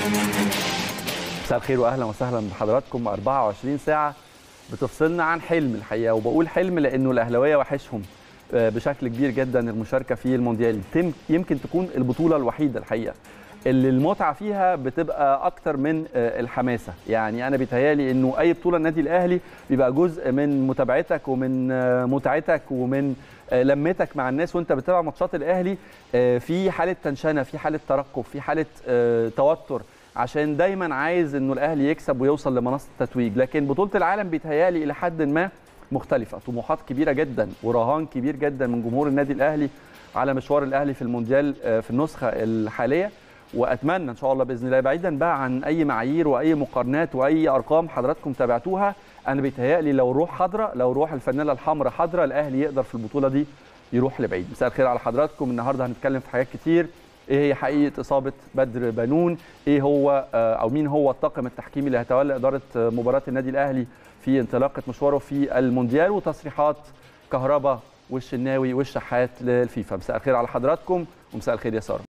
مساء الخير واهلا وسهلا بحضراتكم 24 ساعه بتفصلنا عن حلم الحقيقه وبقول حلم لانه الاهلاويه وحشهم بشكل كبير جدا المشاركه في المونديال يمكن تكون البطوله الوحيده الحقيقه اللي المتعه فيها بتبقى اكتر من الحماسه يعني انا بيتهيالي انه اي بطوله النادي الاهلي بيبقى جزء من متابعتك ومن متعتك ومن لمتك مع الناس وانت بتتابع ماتشات الاهلي في حاله تنشنه في حاله ترقب في حاله توتر عشان دايما عايز انه الاهلي يكسب ويوصل لمنصه التتويج لكن بطوله العالم بيتهيالي الى حد ما مختلفه طموحات كبيره جدا ورهان كبير جدا من جمهور النادي الاهلي على مشوار الاهلي في المونديال في النسخه الحاليه واتمنى ان شاء الله باذن الله بعيدا بقى عن اي معايير واي مقارنات واي ارقام حضراتكم تابعتوها انا بيتهيألي لو روح حاضره لو روح الفانيلا الحمراء حاضره الاهلي يقدر في البطوله دي يروح لبعيد مساء الخير على حضراتكم النهارده هنتكلم في حاجات كتير ايه هي حقيقه اصابه بدر بنون ايه هو او مين هو الطاقم التحكيمي اللي هيتولى اداره مباراه النادي الاهلي في انطلاقه مشواره في المونديال وتصريحات كهربا والشناوي والشحات للفيفا مساء الخير على حضراتكم ومساء الخير يا ساره